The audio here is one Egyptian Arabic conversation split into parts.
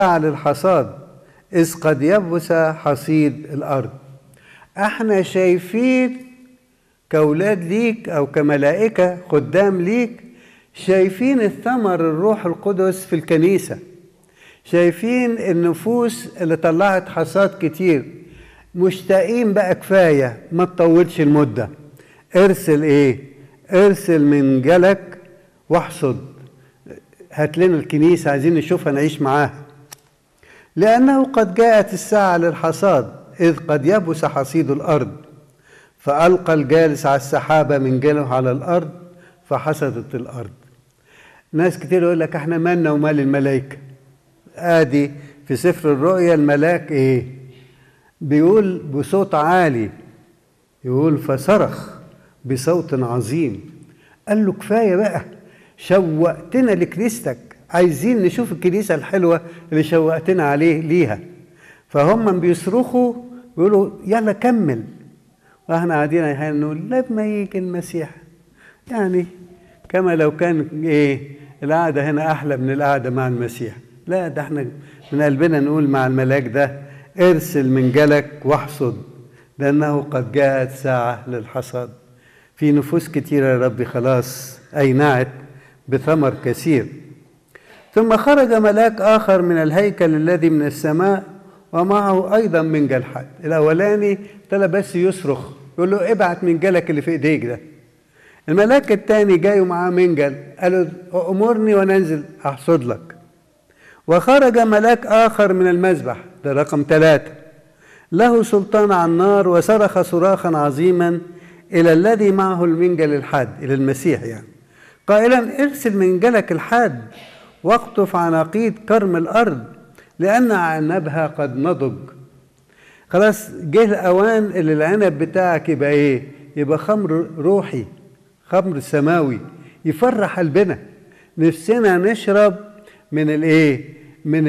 للحصاد إذ قد يبس حصيد الأرض احنا شايفين كأولاد ليك أو كملائكة خدام ليك شايفين الثمر الروح القدس في الكنيسة شايفين النفوس اللي طلعت حصاد كتير مشتاقين بقى كفاية ما تطولش المدة ارسل ايه ارسل من جلك واحصد هات لنا الكنيسة عايزين نشوفها نعيش معاها لأنه قد جاءت الساعة للحصاد إذ قد يبس حصيد الأرض فألقى الجالس على السحابة من جله على الأرض فحصدت الأرض ناس كتير يقول لك احنا مالنا ومال الملائكة ادي في سفر الرؤيا الملاك ايه بيقول بصوت عالي يقول فصرخ بصوت عظيم قال له كفايه بقى شوقتنا لكنيستك عايزين نشوف الكنيسه الحلوه اللي شوقتنا عليه ليها فهم بيصرخوا بيقولوا يلا كمل واحنا قاعدين نقول لما يجي المسيح يعني كما لو كان ايه القعده هنا احلى من القعده مع المسيح لا ده احنا من قلبنا نقول مع الملاك ده ارسل من جلك واحصد لأنه قد جاءت ساعة للحصاد في نفوس كتيرة يا ربي خلاص أينعت بثمر كثير ثم خرج ملاك آخر من الهيكل الذي من السماء ومعه أيضا من جلحد الأولاني ابتدى بس يصرخ يقول له ابعت من جلك اللي في إيديك ده الملاك الثاني جاي ومعاه منجل قال له أمرني وننزل أحصد لك وخرج ملاك آخر من المذبح ده رقم ثلاثة له سلطان على النار وصرخ صراخا عظيما إلى الذي معه المنجل الحاد إلى المسيح يعني قائلا ارسل منجلك الحاد واقطف عناقيد كرم الأرض لأن عنبها قد نضج خلاص جه الأوان اللي العنب بتاعك يبقى إيه؟ يبقى خمر روحي خمر سماوي يفرح قلبنا نفسنا نشرب من الايه من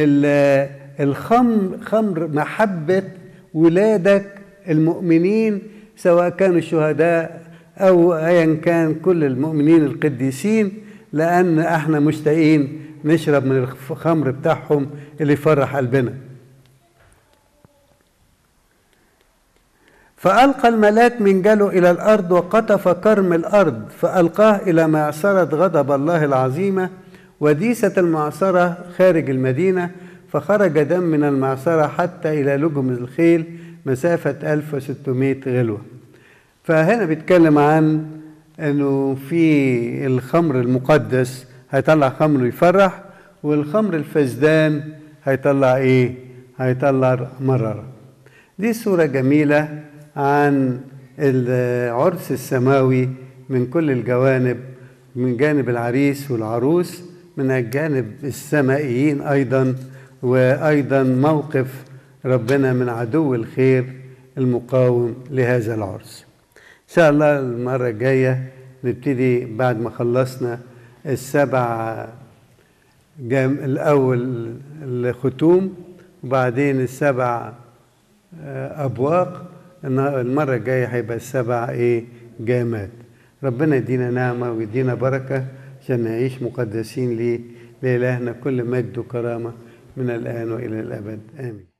الخمر خمر محبه ولادك المؤمنين سواء كانوا شهداء او ايا كان كل المؤمنين القديسين لان احنا مشتاقين نشرب من الخمر بتاعهم اللي يفرح قلبنا فألقى الملاك منجله إلى الأرض وقطف كرم الأرض فألقاه إلى معصرة غضب الله العظيمة وديسة المعصرة خارج المدينة فخرج دم من المعصرة حتى إلى لجم الخيل مسافة 1600 غلوة فهنا بيتكلم عن أنه في الخمر المقدس هيطلع خمر يفرح والخمر الفسدان هيطلع إيه؟ هيطلع مرارة دي صورة جميلة عن العرس السماوي من كل الجوانب من جانب العريس والعروس من الجانب السمائيين ايضا وايضا موقف ربنا من عدو الخير المقاوم لهذا العرس ان شاء الله المره الجايه نبتدي بعد ما خلصنا السبع جام الاول الختوم وبعدين السبع ابواق المره الجايه هيبقى السبع ايه جامات ربنا يدينا نعمه ويدينا بركه عشان نعيش مقدسين ليه لإلهنا كل مجد وكرامة من الآن وإلى الأبد آمين